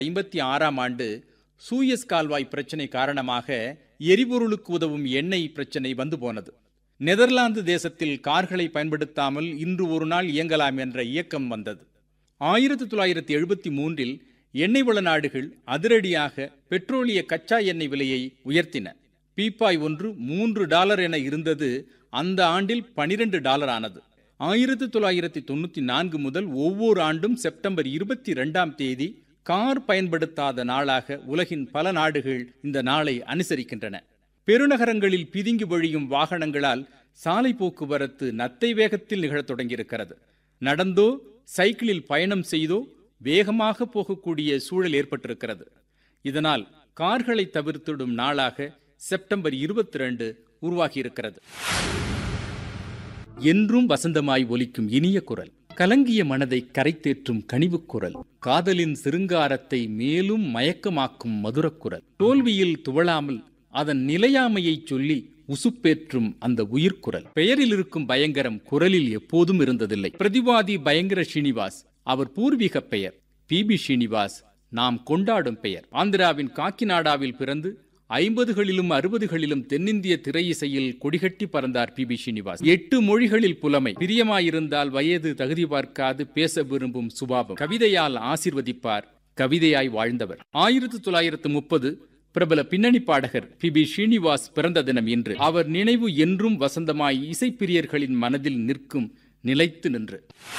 ஐம்பத்தி ஆறாம் ஆண்டு சூயஸ் கால்வாய் பிரச்சினை காரணமாக எரிபொருளுக்கு உதவும் எண்ணெய் பிரச்சினை வந்து போனது நெதர்லாந்து தேசத்தில் கார்களை பயன்படுத்தாமல் இன்று ஒரு நாள் இயங்கலாம் என்ற இயக்கம் வந்தது ஆயிரத்தி தொள்ளாயிரத்தி எழுபத்தி மூன்றில் எண்ணெய் வள நாடுகள் அதிரடியாக பெட்ரோலிய கச்சா எண்ணெய் விலையை உயர்த்தின பீப்பாய் ஒன்று மூன்று டாலர் என இருந்தது அந்த ஆண்டில் பனிரெண்டு டாலர் ஆனது ஆயிரத்தி தொள்ளாயிரத்தி தொண்ணூத்தி நான்கு முதல் ஒவ்வொரு ஆண்டும் செப்டம்பர் இருபத்தி இரண்டாம் தேதி கார் பயன்படுத்தாத நாளாக உலகின் பல நாடுகள் இந்த நாளை அனுசரிக்கின்றன பெருநகரங்களில் பிதுங்கி வழியும் வாகனங்களால் சாலை போக்குவரத்து நத்தை வேகத்தில் நிகழத் தொடங்கியிருக்கிறது நடந்தோ சைக்கிளில் பயணம் செய்தோ வேகமாக போகக்கூடிய சூழல் ஏற்பட்டிருக்கிறது இதனால் கார்களை தவிர்த்திடும் நாளாக செப்டம்பர் இருபத்தி ரெண்டு உருவாகியிருக்கிறது என்றும் வசந்தமாய் ஒலிக்கும் இனிய குரல் கலங்கிய மனதை கரைத்தேற்றும் கனிவுக் குரல் காதலின் சிருங்காரத்தை மேலும் மயக்கமாக்கும் மதுரக்குரல் தோல்வியில் துவளாமல் அதன் நிலையாமையை சொல்லி உசுப்பேற்றும் அந்த உயிர்க்குரல் பெயரில் இருக்கும் பயங்கரம் குரலில் எப்போதும் இருந்ததில்லை பிரதிவாதி பயங்கர ஸ்ரீனிவாஸ் அவர் பூர்வீக பெயர் பி பி ஸ்ரீனிவாஸ் நாம் கொண்டாடும் பெயர் ஆந்திராவின் காக்கிநாடாவில் பிறந்து ஐம்பதுகளிலும் அறுபதுகளிலும் தென்னிந்திய திரையிசையில் கொடிகட்டி பறந்தார் பி பி ஸ்ரீனிவாஸ் எட்டு மொழிகளில் புலமை பிரியமாயிருந்தால் வயது தகுதி பார்க்காது பேச விரும்பும் சுபாவம் கவிதையால் ஆசிர்வதிப்பார் கவிதையாய் வாழ்ந்தவர் ஆயிரத்தி தொள்ளாயிரத்து முப்பது பிரபல பின்னணி பாடகர் பி பி ஸ்ரீனிவாஸ் பிறந்த தினம் இன்று அவர் நினைவு என்றும் வசந்தமாய் இசைப்பிரியர்களின் மனதில் நிற்கும் நிலைத்து நின்று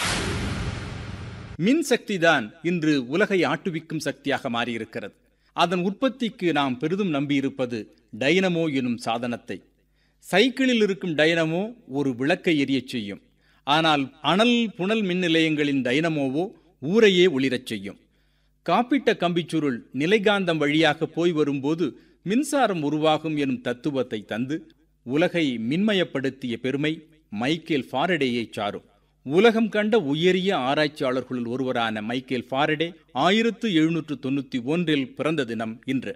மின் சக்திதான் இன்று உலகை ஆட்டுவிக்கும் சக்தியாக மாறியிருக்கிறது அதன் உற்பத்திக்கு நாம் பெரிதும் நம்பியிருப்பது டைனமோ எனும் சாதனத்தை சைக்கிளில் இருக்கும் டைனமோ ஒரு விளக்கை எரியச் செய்யும் ஆனால் அனல் புனல் மின் நிலையங்களின் டைனமோவோ ஊரையே ஒளிரச் செய்யும் காப்பிட்ட கம்பிச்சுருள் நிலைகாந்தம் வழியாக போய் வரும்போது மின்சாரம் உருவாகும் எனும் தத்துவத்தை தந்து உலகை மின்மயப்படுத்திய பெருமை மைக்கேல் ஃபாரடேயை சாரும் உலகம் கண்ட உயரிய ஆராய்ச்சியாளர்களுள் ஒருவரான மைக்கேல் ஃபாரடே ஆயிரத்து எழுநூற்று தொண்ணூத்தி ஒன்றில் பிறந்த தினம் இன்று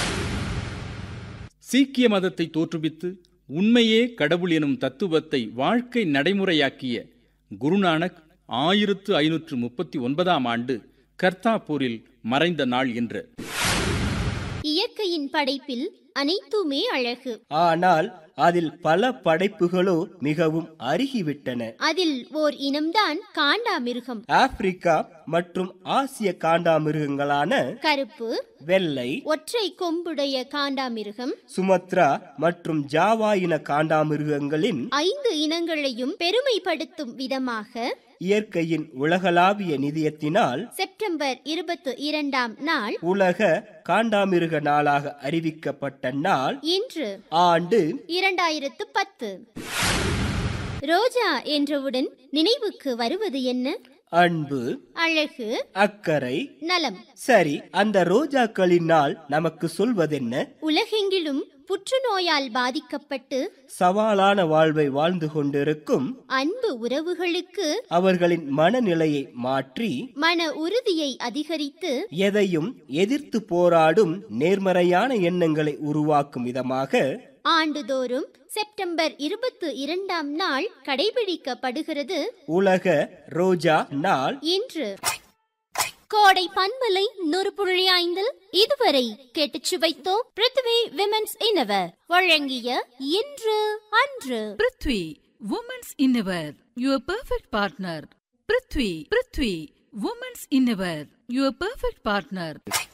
சீக்கிய மதத்தை தோற்றுவித்து உண்மையே கடவுள் எனும் தத்துவத்தை வாழ்க்கை நடைமுறையாக்கிய குருநானக் ஆயிரத்து ஐநூற்று முப்பத்தி ஒன்பதாம் ஆண்டு கர்த்தாப்பூரில் மறைந்த நாள் என்று இயற்கையின் படைப்பில் அனைத்துமே அழகு ஆனால் அதில் பல படைப்புகளோ மிகவும் அருகிவிட்டன அதில் ஓர் இனம்தான் காண்டாமிருகம் ஆப்பிரிக்கா மற்றும் ஆசிய காண்டாமிருகங்களான கருப்பு வெள்ளை ஒற்றை கொம்புடைய காண்டாமிருகம் சுமத்ரா மற்றும் ஜாவா இன காண்டாமிருகங்களின் ஐந்து இனங்களையும் பெருமைப்படுத்தும் விதமாக இயற்கையின் உலகளாவிய நிதியத்தினால் செப்டம்பர் இருபத்தி இரண்டாம் நாள் உலக காண்டாமிருக நாளாக அறிவிக்கப்பட்ட நாள் இன்று ஆண்டு இரண்டாயிரத்து பத்து ரோஜா என்றவுடன் நினைவுக்கு வருவது என்ன அன்பு அழகு அக்கறை நலம் சரி அந்த ரோஜாக்களின் நாள் நமக்கு சொல்வதென்ன உலகெங்கிலும் புற்றுநோயால் பாதிக்கப்பட்டு சவாலான வாழ்வை வாழ்ந்து கொண்டிருக்கும் அன்பு உறவுகளுக்கு அவர்களின் மனநிலையை மாற்றி மன உறுதியை அதிகரித்து எதையும் எதிர்த்து போராடும் நேர்மறையான எண்ணங்களை உருவாக்கும் விதமாக ஆண்டுதோறும் செப்டம்பர் இருபத்தி இரண்டாம் நாள் கடைபிடிக்கப்படுகிறது உலக ரோஜா நாள் இன்று கோடை பண்பலை நூறு புள்ளி ஐந்தில் இதுவரை கேட்டுச் சுவைத்தோம் பிருத்வி விமென்ஸ் இன்னவர் வழங்கிய இன்று அன்று prithvi women's innerwear your perfect partner prithvi prithvi women's innerwear your perfect partner